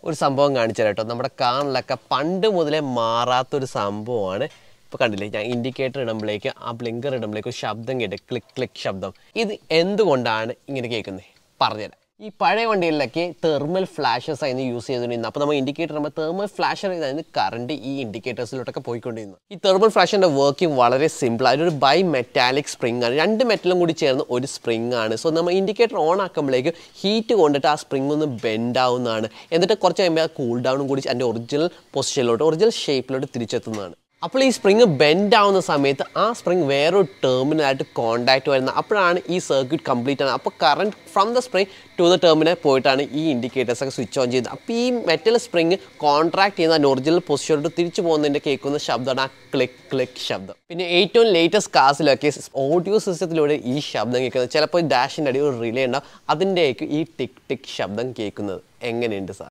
ഒരു സംഭവം കാണിച്ചു തരാം കേട്ടോ നമ്മുടെ കാറിലൊക്കെ പണ്ട് മുതലേ മാറാത്തൊരു സംഭവമാണ് ഇപ്പോൾ കണ്ടില്ലേ ഞാൻ ഇൻഡിക്കേറ്റർ ഇടുമ്പോഴേക്ക് ആ ബ്ലിങ്കർ ഇടുമ്പോഴേക്ക് ഒരു ശബ്ദം കേട്ട് ക്ലിക്ക് ക്ലിക്ക് ശബ്ദം ഇത് എന്തുകൊണ്ടാണ് ഇങ്ങനെ കേൾക്കുന്നത് പറഞ്ഞുതരാം ഈ പഴയ വണ്ടികളിലൊക്കെ തെർമൽ ഫ്ലാഷസ് ആയിരുന്നു യൂസ് ചെയ്തുകൊണ്ടിരുന്നത് അപ്പോൾ നമ്മൾ ഇൻഡിക്കേറ്റർ നമ്മൾ തെർമൽ ഫ്ലാഷർ ആയിരുന്നു കറണ്ട് ഈ ഇൻഡിക്കേറ്റേഴ്സിലോട്ടൊക്കെ പോയിക്കൊണ്ടിരുന്നു ഈ തെർമൽ ഫ്ലാഷിൻ്റെ വർക്കിംഗ് വളരെ സിമ്പിൾ അതിലൊരു ബൈ മെറ്റാലിക് സ്പ്രിംഗ് ആണ് രണ്ട് മെറ്റലും കൂടി ചേർന്ന് ഒരു സ്പ്രിംഗ് ആണ് സോ നമ്മൾ ഇൻഡിക്കേറ്റർ ഓൺ ആക്കുമ്പോഴേക്ക് ഹീറ്റ് കൊണ്ടിട്ട് ആ സ്പ്രിംഗ് ഒന്ന് ബെൻഡ് ആവുന്നതാണ് എന്നിട്ട് കുറച്ച് കഴിയുമ്പോൾ ആ കൂൾ ഡൗണും കൂടി അതിൻ്റെ ഒറിജിനൽ പൊസിഷനിലോട്ട് ഒറിജിനൽ ഷേപ്പിലോട്ട് തിരിച്ചെത്തുന്നതാണ് അപ്പോൾ ഈ സ്പ്രിങ് ബെൻഡ് ആവുന്ന സമയത്ത് ആ സ്പ്രിങ് വേറൊരു ടെർമിനലായിട്ട് കോണ്ടാക്ട് വരുന്നത് അപ്പോഴാണ് ഈ സർക്യൂട്ട് കംപ്ലീറ്റ് ആകുന്നത് അപ്പോൾ current from the spring to the terminal പോയിട്ടാണ് ഈ ഇൻഡിക്കേറ്റേഴ്സ് ഒക്കെ സ്വിച്ച് ഓൺ ചെയ്യുന്നത് അപ്പോൾ ഈ മെറ്റൽ സ്പ്രിങ് കോൺട്രാക്ട് ചെയ്യുന്ന അതിൻ്റെ ഒറിജിനൽ പൊസിഷനിലോട്ട് തിരിച്ചു പോകുന്നതിൻ്റെ കേൾക്കുന്ന ശബ്ദമാണ് ആ ക്ലിക്ക് ക്ലിക്ക് ശബ്ദം പിന്നെ ഏറ്റവും ലേറ്റസ്റ്റ് കാസിലൊക്കെ ഓഡിയോ സിസ്റ്റത്തിലൂടെ ഈ ശബ്ദം കേൾക്കുന്നത് ചിലപ്പോൾ ഡാഷിൻ്റെ അടി ഒരു റിലേ ഉണ്ടാവും അതിൻ്റെയൊക്കെ ഈ ടിക് ടിക് ശബ്ദം കേൾക്കുന്നത് എങ്ങനെയുണ്ട് സാർ